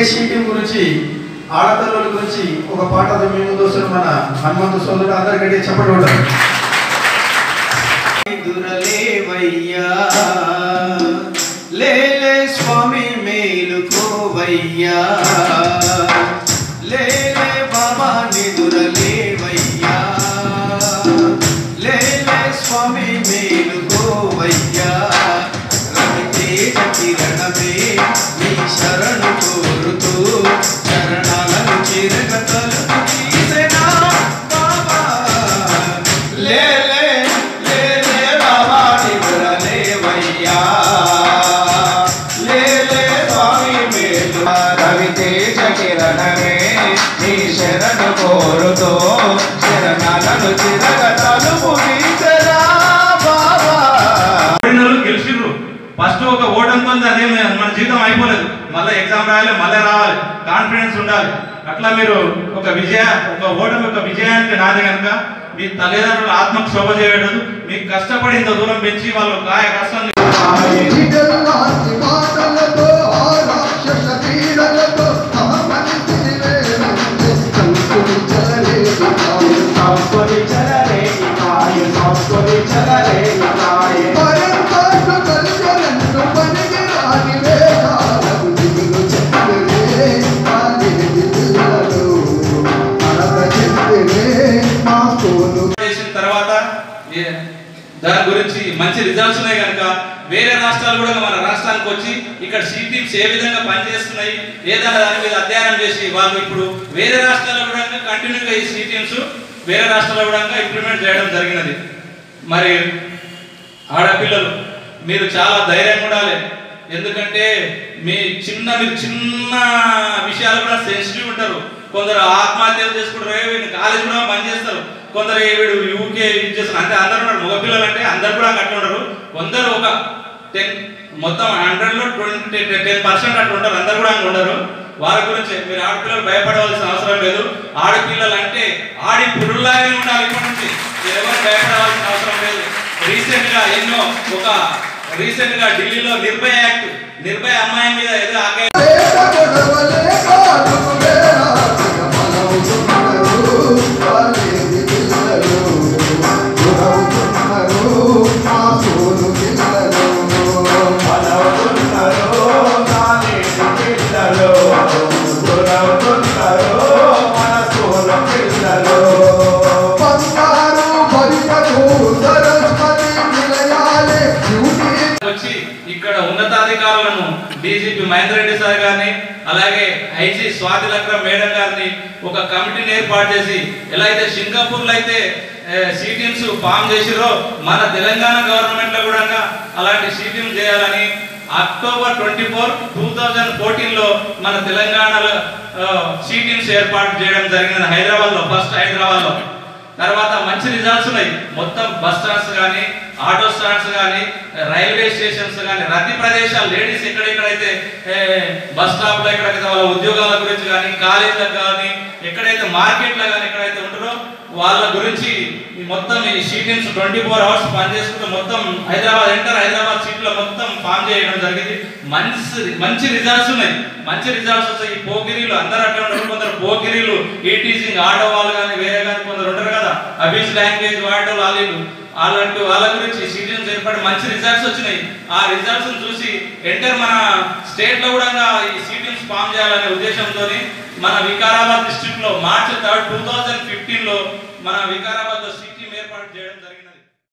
Sheeting గురించి ఆడపిల్లల గురించి ఒక పాట అది మీ ముందు వస్తున్న మన హనుమంతు సోదరుడు అందరికంటే చెప్పండి ఉంటారు దురలేవయ్యా లేలే స్వామి మేలుకోవయ్యా లేలే బాబా నిదురలేవయ్యా లేలే స్వామి మేలుకోవయ్యా రవితేజ కిరణమే నీ శరణు కోరుతూ చరణాలను చిరగ తలుపు తీసెనా బాబా లేలే లేలే బాబా నిద్రలేవయ్యా లేలే స్వామి మేలు రవితేజ కిరణమే నీ శరణు కోరుతో శరణాలను చిరగ తలుపు తీసెనా బాబా ఓడినోళ్ళు గెలిచిర్రు ఫస్ట్ ఒక ఓటంతో అదేం లేదు. మన జీవితం అయిపోలేదు మళ్ళీ ఎగ్జామ్ రాయాలి మళ్ళీ రావాలి కాన్ఫిడెన్స్ ఉండాలి అట్లా మీరు ఒక విజయ ఒక ఓటమి ఒక విజయానికి నాది కనుక మీ తల్లిదండ్రుల ఆత్మకు శోభ చేయడం మీకు కష్టపడి ఇంత దూరం పెంచి వాళ్ళు కాయ కష్టం నిజల్లాంటి మాటలతో ఆ రాక్షస క్రీడలతో తమ మనిషిని వేలంటే సంస్కృతి చెలరేగి కాయు. పరంపాటు కలుగలంటూ పనికి రాని వేదాలకు దిగులు చెప్తులే కాలిది పిల్లలు. అడగ చెప్తులే మా కోలు చేసిన తర్వాత ఏ- దాని గురించి మంచి రిజల్ట్స్ ఉన్నాయి కనుక వేరే రాష్ట్రాలు కూడా మన రాష్ట్రానికి వచ్చి ఇక్కడ సి టీమ్స్ ఏ విధంగా పనిచేస్తున్నాయి ఏదైనా దాని మీద అధ్యయనం చేసి వాళ్ళు ఇప్పుడు వేరే రాష్ట్రాల్లో కూడా కంటిన్యూగా ఈ సి టీమ్స్ వేరే రాష్ట్రాల్లో కూడా ఇంప్లిమెంట్ చేయడం జరిగినది మరి ఆడపిల్లలు మీరు చాలా ధైర్యంగా ఉండాలి ఎందుకంటే మీ చిన్న మీరు చిన్న విషయాలు కూడా సెన్సిటివ్ ఉంటారు కొందరు ఆత్మహత్యలు చేసుకుంటారు "ఏ వీడిని కాలేజ్ కూడా బంద్ చేస్తారు కొందరు "ఏ వీడు యూకే ఇది చేస్తారు అంటే అందరూ ఉన్నారు మగపిల్లలు అంటే అందరు కూడా అట్లా ఉండరు కొందరు ఒక టెన్ మొత్తం హండ్రెడ్ లో ట్వంటీ టెన్ పర్సెంట్ అట్లా ఉంటారు అందరు కూడా అట్లా ఉండరు వారి గురించి మీరు ఆడపిల్లలు భయపడవలసిన అవసరం లేదు ఆడపిల్లలు అంటే ఆడి పురుల్లాగానే ఉండాలి ఇప్పటి నుంచి మీరు ఎవరు భయపడవలసిన అవసరం లేదు రీసెంట్ గా ఎన్నో ఒక రీసెంట్ గా ఢిల్లీలో నిర్భయ యాక్ట్ నిర్భయ అమ్మాయి మీద ఏదో ఆగే వేట గొడవలే కాటుకు వేలాడిన బలవుతున్నారు కాలేజీ పిల్లలు. గురవుతున్నారు మా సోలు పిల్లలు. బంగారు భరితకు సరస్వతి నిలయాలే బ్యూటీ వచ్చి ఇక్కడ ఉన్నతాధికారులను డీజీపీ మహేందర్ రెడ్డి సార్ గారిని అలాగే ఐజీ స్వాతి లక్రం మేడం గారిని ఒక కమిటీని ఏర్పాటు చేసి ఎలా అయితే సింగపూర్ లో అయితే సీటీమ్స్ ఫామ్ చేసిరో మన తెలంగాణ గవర్నమెంట్ లో కూడా అలాంటి సీటీమ్ చేయాలని October twenty four two thousand fourteen లో మన తెలంగాణలో సీటీమ్స్ ఏర్పాటు చేయడం జరిగింది హైదరాబాద్ లో ఫస్ట్ హైదరాబాద్ లో తర్వాత మంచి రిజల్ట్స్ ఉన్నాయి మొత్తం బస్ స్టాండ్స్ కానీ ఆటో స్టాండ్స్ కానీ రైల్వే స్టేషన్స్ కానీ రద్దీ ప్రదేశాలు లేడీస్ ఎక్కడెక్కడైతే ఏ, బస్ స్టాప్ లో ఎక్కడైతే వాళ్ళ ఉద్యోగాల గురించి కానీ కాలేజీలకు కానీ ఎక్కడైతే మార్కెట్లో కానీ ఎక్కడైతే ఉంటారో వాళ్ళ గురించి ఈ మొత్తం ఈ షీటింగ్స్ ట్వంటీ ఫోర్ అవర్స్ పనిచేసుకుంటూ మొత్తం హైదరాబాద్ ఎంటర్ హైదరాబాద్ సీట్లో మొత్తం ఫామ్ చేయడం జరిగింది మంచి మంచి రిజల్ట్స్ ఉన్నాయి మంచి రిజల్ట్స్ వస్తాయి ఈ పోకిరీలు అందరూ అట్లా ఉంటారు కొందరు పోకిరీలు ఈ టీచింగ్ ఆడవాళ్ళు కానీ వేరే కానీ కొందరు ఉంటారు కదా అబీస్ లాంగ్వేజ్ వాడటం వాళ్ళు అలాంటి వాళ్ళ గురించి సీజన్స్ ఏర్పడి మంచి రిజల్ట్స్ వచ్చినాయి ఆ రిజల్ట్స్ చూసి ఎంటర్ మన స్టేట్ లో కూడా ఈ సీటీమ్స్ ఫామ్ చేయాలనే ఉద్దేశంతో మన వికారాబాద్ డిస్ట్రిక్ట్ లో March third two thousand fifteen లో మన వికారాబాద్ లో సిటీ ఏర్పాటు చేయడం జరిగినది